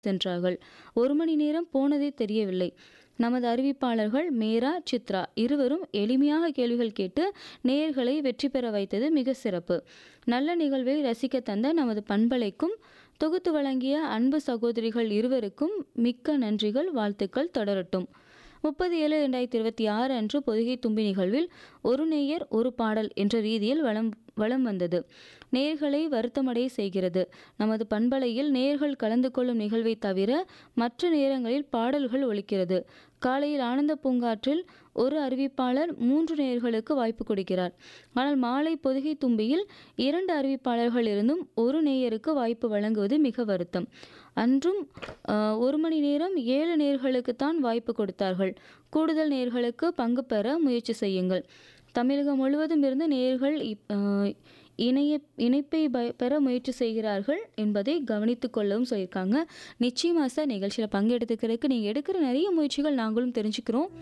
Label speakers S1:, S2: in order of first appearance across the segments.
S1: சென்றார்கள் ஒரு மணி நேரம் போனதே தெரியவில்லை நமது அறிவிப்பாளர்கள் மேரா சித்ரா இருவரும் எளிமையாக கேள்விகள் கேட்டு நேயர்களை வெற்றி பெற வைத்தது மிக சிறப்பு நல்ல நிகழ்வை ரசிக்க தந்த நமது பண்பலைக்கும் தொகுத்து வழங்கிய அன்பு சகோதரிகள் இருவருக்கும் மிக்க நன்றிகள் வாழ்த்துக்கள் தொடரட்டும் முப்பது ஏழு ரெண்டாயிரத்தி இருபத்தி ஆறு அன்று பொதிகை தும்பி நிகழ்வில் ஒரு நேயர் ஒரு பாடல் என்ற ரீதியில் வளம் வளம் வந்தது நேயர்களை வருத்தமடைய செய்கிறது நமது பண்பலையில் நேயர்கள் கலந்து கொள்ளும் நிகழ்வை தவிர மற்ற நேரங்களில் பாடல்கள் ஒலிக்கிறது காலையில் ஆனந்த பூங்காற்றில் ஒரு அறிவிப்பாளர் மூன்று நேயர்களுக்கு வாய்ப்பு கொடுக்கிறார் ஆனால் மாலை பொதிகை தும்பியில் இரண்டு அறிவிப்பாளர்கள் இருந்தும் ஒரு நேயருக்கு வாய்ப்பு வழங்குவது மிக வருத்தம் அன்றும் ஆஹ், ஒரு மணி நேரம் ஏழு நேர்களுக்குத்தான் வாய்ப்பு கொடுத்தார்கள் கூடுதல் நேர்களுக்கு பங்கு பெற முயற்சி செய்யுங்கள் தமிழகம் முழுவதும் இருந்து நேயர்கள் இப்- ஆஹ், இணைய இணைப்பை ப- பெற முயற்சி செய்கிறார்கள் என்பதை கவனித்துக் கொள்ளவும் சொல்லியிருக்காங்க நிச்சயமா சார் நிகழ்ச்சியில் பங்கெடுத்துக்கிறதுக்கு நீங்கள் எடுக்கிற நிறைய முயற்சிகள் நாங்களும் தெரிஞ்சுக்கிறோம்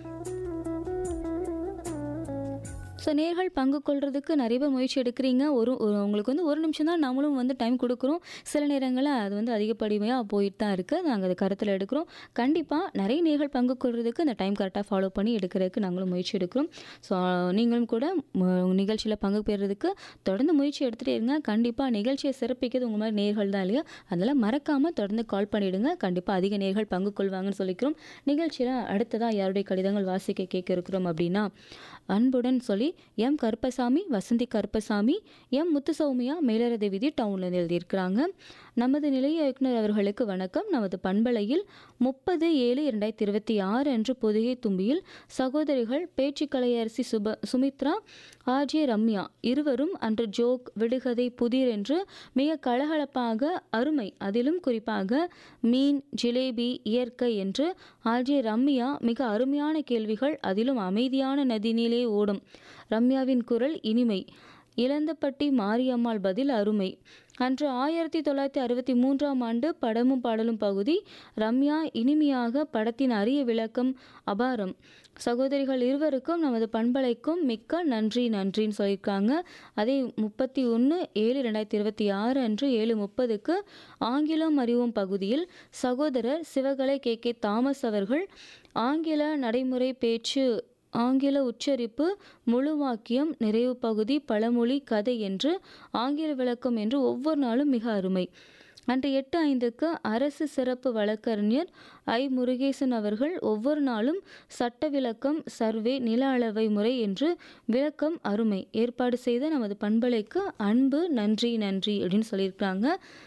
S1: ஸோ நேர்கள் பங்கு கொள்றதுக்கு நிறைய பேர் முயற்சி எடுக்கிறீங்க ஒரு ஒரு- உங்களுக்கு வந்து ஒரு நிமிஷம் தான் நம்மளும் வந்து டைம் கொடுக்குறோம் சில நேரங்களில் அது வந்து அதிகப்படிமையாக போயிட்டு தான் இருக்குது நாங்கள் அதை கருத்தில் எடுக்கிறோம் கண்டிப்பாக நிறைய நேர்கள் பங்கு கொள்றதுக்கு அந்த டைம் கரெக்டாக ஃபாலோ பண்ணி எடுக்கிறதுக்கு நாங்களும் முயற்சி எடுக்கிறோம் ஸோ நீங்களும் கூட நிகழ்ச்சியில் பங்கு பெறுறதுக்கு தொடர்ந்து முயற்சி எடுத்துகிட்டே இருங்க கண்டிப்பாக நிகழ்ச்சியை சிறப்பிக்கிறது உங்கள் மாதிரி நேர்கள் தான் இல்லையா அதெல்லாம் மறக்காமல் தொடர்ந்து கால் பண்ணிவிடுங்க கண்டிப்பாக அதிக நேர்கள் பங்கு கொள்வாங்கன்னு சொல்லிக்கிறோம் நிகழ்ச்சியில் அடுத்ததாக யாருடைய கடிதங்கள் வாசிக்க கேட்க இருக்கிறோம் அப்படின்னா அன்புடன் சொல்லி எம் கருப்பசாமி வசந்தி கருப்பசாமி எம் முத்துசௌமியா மேலரத விதி டவுனில் எழுதியிருக்கிறாங்க நமது நிலைய இயக்குனர் அவர்களுக்கு வணக்கம் நமது பண்பலையில் முப்பது ஏழு இரண்டாயிரத்தி இருபத்தி ஆறு அன்று பொதிகை தும்பியில் சகோதரிகள் பேச்சு கலையரசி சுப சுமித்ரா ஆர்ஜே ரம்யா இருவரும் அன்று ஜோக் விடுகதை புதிர் என்று மிக கலகலப்பாக அருமை அதிலும் குறிப்பாக மீன் ஜிலேபி இயற்கை என்று ஆர்ஜே ரம்யா மிக அருமையான கேள்விகள் அதிலும் அமைதியான நதினிலே ஓடும் ரம்யாவின் குரல் இனிமை இளந்தப்பட்டி மாரியம்மாள் பதில் அருமை அன்று ஆயிரத்தி தொள்ளாயிரத்தி அறுபத்தி மூன்றாம் ஆண்டு படமும் பாடலும் பகுதி ரம்யா இனிமையாக படத்தின் அரிய விளக்கம் அபாரம் சகோதரிகள் இருவருக்கும் நமது பண்பலைக்கும் மிக்க நன்றி நன்றின்னு சொல்லியிருக்காங்க அதே முப்பத்தி ஒன்று ஏழு ரெண்டாயிரத்தி இருபத்தி ஆறு அன்று ஏழு முப்பதுக்கு ஆங்கிலம் அறிவோம் பகுதியில் சகோதரர் சிவகலை கே கே தாமஸ் அவர்கள் ஆங்கில நடைமுறை பேச்சு ஆங்கில உச்சரிப்பு முழு வாக்கியம் நிறைவு பகுதி பழமொழி கதை என்று ஆங்கில விளக்கம் என்று ஒவ்வொரு நாளும் மிக அருமை அன்று எட்டு ஐந்துக்கு அரசு சிறப்பு வழக்கறிஞர் ஐ முருகேசன் அவர்கள் ஒவ்வொரு நாளும் சட்ட விளக்கம் சர்வே நில அளவை முறை என்று விளக்கம் அருமை ஏற்பாடு செய்த நமது பண்பலைக்கு அன்பு நன்றி நன்றி அப்படின்னு சொல்லியிருக்காங்க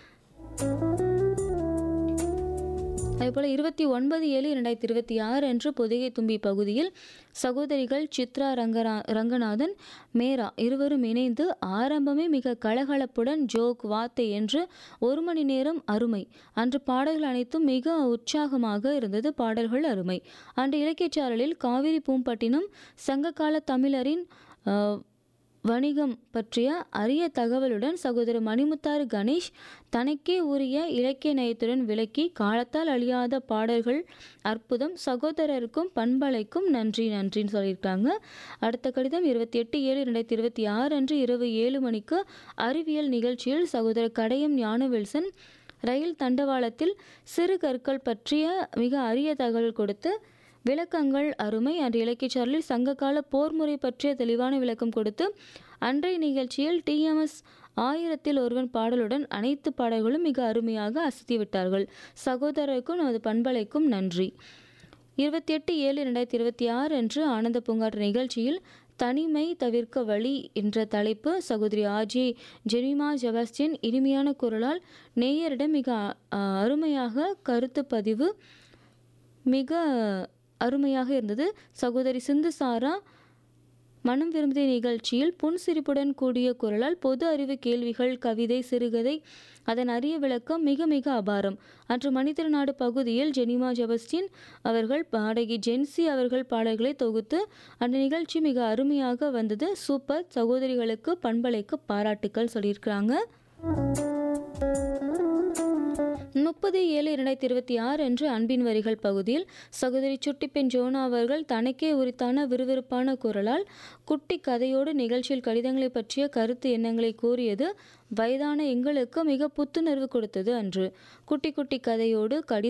S1: அதேபோல் இருபத்தி ஒன்பது ஏழு இரண்டாயிரத்தி இருபத்தி ஆறு அன்று பொதிகை தும்பி பகுதியில் சகோதரிகள் சித்ரா ரங்கரா ரங்கநாதன் மேரா இருவரும் இணைந்து ஆரம்பமே மிக கலகலப்புடன் ஜோக் வார்த்தை என்று ஒரு மணி நேரம் அருமை அன்று பாடல்கள் அனைத்தும் மிக உற்சாகமாக இருந்தது பாடல்கள் அருமை அன்று இலக்கியச் சாரலில் காவிரி பூம்பட்டினம் சங்ககால தமிழரின் ஆஹ், வணிகம் பற்றிய அரிய தகவலுடன் சகோதரர் மணிமுத்தாறு கணேஷ் தனக்கே உரிய இலக்கிய நயத்துடன் விளக்கி காலத்தால் அழியாத பாடல்கள் அற்புதம் சகோதரருக்கும் பண்பலைக்கும் நன்றி நன்றின்னு சொல்லியிருக்காங்க அடுத்த கடிதம் இருபத்தி எட்டு ஏழு ரெண்டாயிரத்தி இருபத்தி ஆறு அன்று இரவு ஏழு மணிக்கு அறிவியல் நிகழ்ச்சியில் சகோதரர் கடையம் ஞானவில்சன் ரயில் தண்டவாளத்தில் சிறு கற்கள் பற்றிய மிக அரிய தகவல் கொடுத்து விளக்கங்கள் அருமை அன்று இலக்கியச்சாரலில் சங்ககால போர் முறை பற்றிய தெளிவான விளக்கம் கொடுத்து அன்றைய நிகழ்ச்சியில் டிஎம்எஸ் ஆயிரத்தில் ஒருவன் பாடலுடன் அனைத்து பாடல்களும் மிக அருமையாக அசத்தி விட்டார்கள் சகோதரருக்கும் நமது பண்பலைக்கும் நன்றி இருபத்தி எட்டு ஏழு ரெண்டாயிரத்தி இருபத்தி ஆறு அன்று ஆனந்த பூங்காற்று நிகழ்ச்சியில் தனிமை தவிர்க்க வழி என்ற தலைப்பு சகோதரி ஆஜே ஜெனிமா ஜெபாஸ்டின் இனிமையான குரலால் நேயரிடம் மிக அ, அருமையாக கருத்து பதிவு மிக அருமையாக இருந்தது சகோதரி சிந்து சாரா மனம் விரும்பிய நிகழ்ச்சியில் புன்சிரிப்புடன் கூடிய குரலால் பொது அறிவு கேள்விகள் கவிதை சிறுகதை அதன் அரிய விளக்கம் மிக மிக அபாரம் அன்று மணித்திருநாடு பகுதியில் ஜெனிமா ஜெபஸ்டின் அவர்கள் பாடகி ஜென்சி அவர்கள் பாடல்களை தொகுத்து அந்த நிகழ்ச்சி மிக அருமையாக வந்தது சூப்பர் சகோதரிகளுக்கு பண்பலைக்கு பாராட்டுக்கள் சொல்லியிருக்கிறாங்க முப்பது ஏழு இரண்டாயிரத்தி இருபத்தி ஆறு அன்று அன்பின் வரிகள் பகுதியில் சகோதரி சுட்டிப்பெண் ஜோனா அவர்கள் தனக்கே உரித்தான விறுவிறுப்பான குரலால் குட்டி கதையோடு நிகழ்ச்சியில் கடிதங்களை பற்றிய கருத்து எண்ணங்களை கூறியது வயதான எங்களுக்கு மிக புத்துணர்வு கொடுத்தது அன்று குட்டி குட்டி கதையோடு கடித